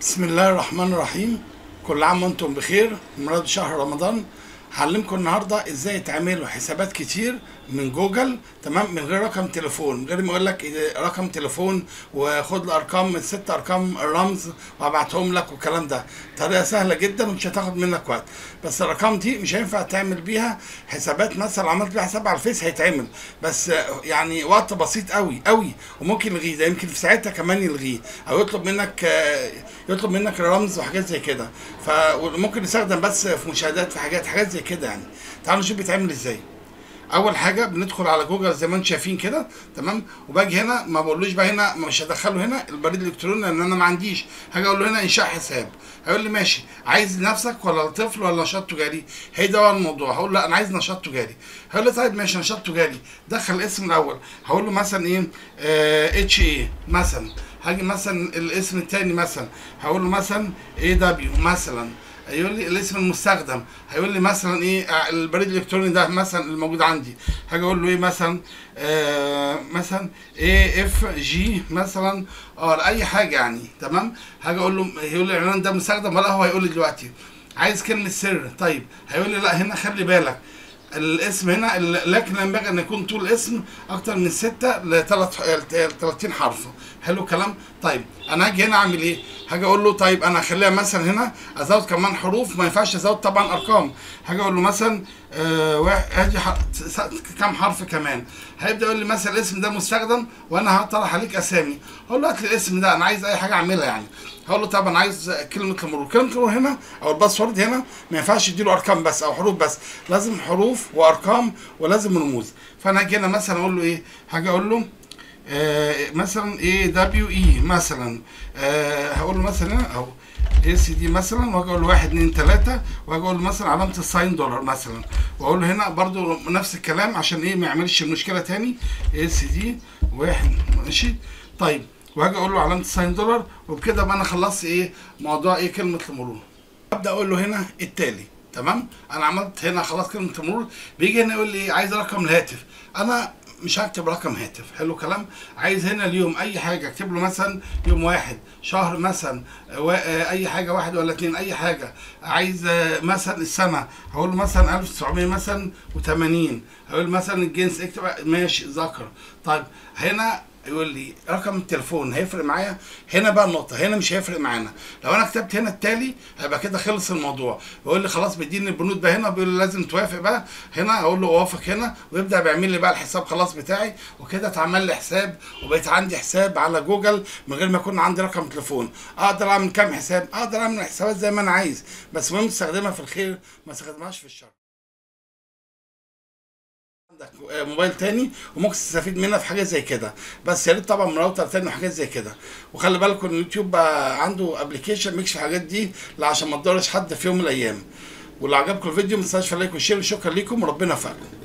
بسم الله الرحمن الرحيم كل عام وانتم بخير مراد شهر رمضان هعلمكم النهارده ازاي تعملوا حسابات كتير من جوجل تمام من غير رقم تليفون من غير ما اقول لك رقم تليفون وخد الارقام الست ارقام الرمز وابعتهم لك والكلام ده طريقه سهله جدا ومش هتاخد منك وقت بس الارقام دي مش هينفع تعمل بيها حسابات مثلا عملت بيها حساب على الفيس هيتعمل بس يعني وقت بسيط قوي قوي وممكن يلغيه ده يمكن في ساعتها كمان يلغيه او يطلب منك يطلب منك رمز وحاجات زي كده فممكن يستخدم بس في مشاهدات في حاجات حاجات زي كده يعني تعالوا نشوف بيتعمل ازاي اول حاجه بندخل على جوجل زي ما انتم شايفين كده تمام وباجي هنا ما بقولوش بقى هنا مش هدخله هنا البريد الالكتروني لان انا ما عنديش هاجي اقول له هنا انشاء حساب هيقول لي ماشي عايز لنفسك ولا لطفل ولا نشاط تجاري هي ده هو الموضوع هقول له لا انا عايز نشاط تجاري هيقول لي طيب ماشي نشاط تجاري دخل الاسم الاول هقول له مثلا ايه اتش اي مثلا هاجي مثلا الاسم الثاني مثلا هقول له مثلا اي دبليو مثلا هيقول لي الاسم المستخدم هيقول لي مثلا ايه البريد الالكتروني ده مثلا الموجود عندي هاجي اقول له ايه مثلا آه مثلا اي اف جي مثلا اه اي حاجه يعني تمام هاجي اقول له هيقول لي الاعلان ده مستخدم ولا هو هيقول لي دلوقتي عايز كلمه سر طيب هيقول لي لا هنا خلي بالك الاسم هنا لكن ينبغي ان يكون طول الاسم اكتر من 6 ل 30 حرف حلو الكلام طيب انا هاجي هنا اعمل ايه هاجي اقول له طيب انا هخليها مثلا هنا ازود كمان حروف ما ينفعش ازود طبعا ارقام هاجي اقول له مثلا آه ادي كام حرف كمان هيبدا يقول لي مثلا الاسم ده مستخدم وانا هطرح عليك اسامي اقول له هات لي الاسم ده انا عايز اي حاجه اعملها يعني هقول له طبعا عايز كلمه المرور كلمه المرور هنا او الباسورد هنا ما ينفعش اديله ارقام بس او حروف بس لازم حروف وارقام ولازم رموز فانا هاجي هنا مثلا اقول له ايه هاجي اقول له آه مثلا ايه دبليو اي مثلا آه هقول له مثلا هنا اهو اي سي دي مثلا واجي اقول له 1 2 3 واجي اقول له مثلا علامه الساين دولار مثلا واقول له هنا برده نفس الكلام عشان ايه ما يعملش مشكله تاني اي سي دي واحد ماشي طيب وهاجي اقول له علامه الساين دولار وبكده بقى انا خلصت ايه موضوع ايه كلمه المرور ابدا اقول له هنا التالي تمام انا عملت هنا خلاص كلمه المرور بيجي هنا يقول لي عايز رقم الهاتف انا مش هكتب رقم هاتف حلو كلام عايز هنا اليوم اي حاجه اكتب له مثلا يوم واحد شهر مثلا اي حاجه واحد ولا اتنين اي حاجه عايز مثلا السنه هقول له مثلا 1900 مثلا و80 هقول مثلا الجنس اكتب ماشي ذكر طيب هنا يقول لي رقم التليفون هيفرق معايا هنا بقى النقطه هنا مش هيفرق معانا لو انا كتبت هنا التالي هيبقى كده خلص الموضوع بيقول لي خلاص بيديني البنود بقى هنا بيقول لي لازم توافق بقى هنا اقول له اوافق هنا ويبدا بيعمل لي بقى الحساب خلاص بتاعي وكده اتعمل لي حساب وبقيت عندي حساب على جوجل من غير ما يكون عندي رقم تليفون اقدر اعمل كام حساب اقدر اعمل حسابات زي ما انا عايز بس المهم تستخدمها في الخير ما تستخدمهاش في الشر عندك موبايل تاني وممكن تستفيد منها في حاجه زي كده بس يا ريت طبعا من راوتر تاني وحاجات زي كده وخلي بالكم ان اليوتيوب بقى عنده ابلكيشن ميكس الحاجات دي عشان ما تضرش حد في يوم من الايام ولو عجبكم الفيديو ما تنساش لايك وشير شكرا لكم وربنا يوفقكم